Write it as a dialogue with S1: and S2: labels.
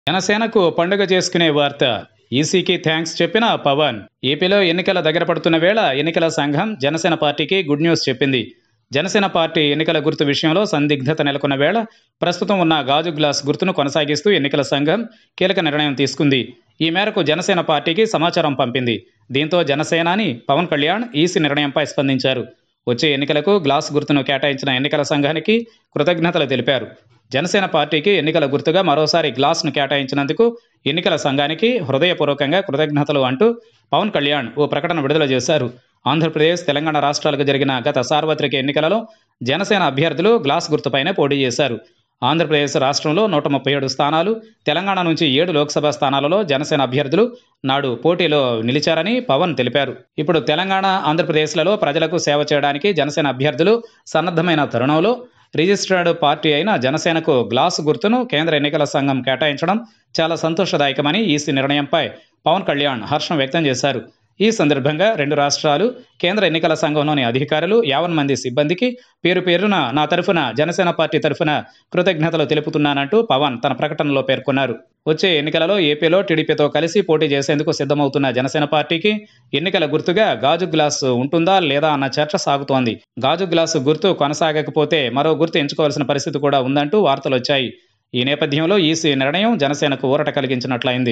S1: జనసేనకు పండుగ చేసుకునే వార్త ఈసీకి థ్యాంక్స్ చెప్పిన పవన్ ఏపీలో ఎన్నికల దగ్గర పడుతున్న వేళ ఎన్నికల సంఘం జనసేన పార్టీకి గుడ్ న్యూస్ చెప్పింది జనసేన పార్టీ ఎన్నికల గుర్తు విషయంలో సందిగ్ధత నెలకొన్న వేళ ప్రస్తుతం ఉన్న గాజు గ్లాస్ గుర్తును కొనసాగిస్తూ ఎన్నికల సంఘం కీలక నిర్ణయం తీసుకుంది ఈ మేరకు జనసేన పార్టీకి సమాచారం పంపింది దీంతో జనసేనాని పవన్ కళ్యాణ్ ఈసీ నిర్ణయంపై స్పందించారు వచ్చే ఎన్నికలకు గ్లాస్ గుర్తును కేటాయించిన ఎన్నికల సంఘానికి కృతజ్ఞతలు తెలిపారు జనసేన పార్టీకి ఎన్నికల గుర్తుగా మరోసారి గ్లాస్ను కేటాయించినందుకు ఎన్నికల సంఘానికి హృదయపూర్వకంగా కృతజ్ఞతలు అంటూ పవన్ కళ్యాణ్ ఓ ప్రకటన విడుదల చేశారు ఆంధ్రప్రదేశ్ తెలంగాణ రాష్ట్రాలకు జరిగిన గత సార్వత్రిక ఎన్నికలలో జనసేన అభ్యర్థులు గ్లాస్ గుర్తుపైనే పోటీ చేశారు ఆంధ్రప్రదేశ్ రాష్ట్రంలో నూట ముప్పై ఏడు స్థానాలు తెలంగాణ నుంచి ఏడు లోక్సభ స్థానాలలో జనసేన అభ్యర్థులు నాడు పోటీలో నిలిచారని పవన్ తెలిపారు ఇప్పుడు తెలంగాణ ఆంధ్రప్రదేశ్లలో ప్రజలకు సేవ చేయడానికి జనసేన అభ్యర్థులు సన్నద్ధమైన తరుణంలో రిజిస్టర్డ్ పార్టీ అయిన జనసేనకు గ్లాస్ గుర్తును కేంద్ర ఎన్నికల సంఘం కేటాయించడం చాలా సంతోషదాయకమని ఈసీ నిర్ణయంపై పవన్ కళ్యాణ్ హర్షం వ్యక్తం చేశారు ఈ సందర్భంగా రెండు రాష్ట్రాలు కేంద్ర ఎన్నికల సంఘంలోని అధికారులు యావన్ మంది సిబ్బందికి పేరు పేరున నా తరఫున జనసేన పార్టీ తరఫున కృతజ్ఞతలు తెలుపుతున్నానంటూ పవన్ తన ప్రకటనలో పేర్కొన్నారు వచ్చే ఎన్నికలలో ఏపీలో టీడీపీతో కలిసి పోటీ చేసేందుకు సిద్ధమవుతున్న జనసేన పార్టీకి ఎన్నికల గుర్తుగా గాజు గ్లాసు ఉంటుందా లేదా అన్న చర్చ సాగుతోంది గాజు గ్లాసు గుర్తు కొనసాగకపోతే మరో గుర్తు ఎంచుకోవాల్సిన పరిస్థితి కూడా ఉందంటూ వార్తలు వచ్చాయి ఈ నేపథ్యంలో ఈసీ నిర్ణయం జనసేనకు ఊరట కలిగించినట్లయింది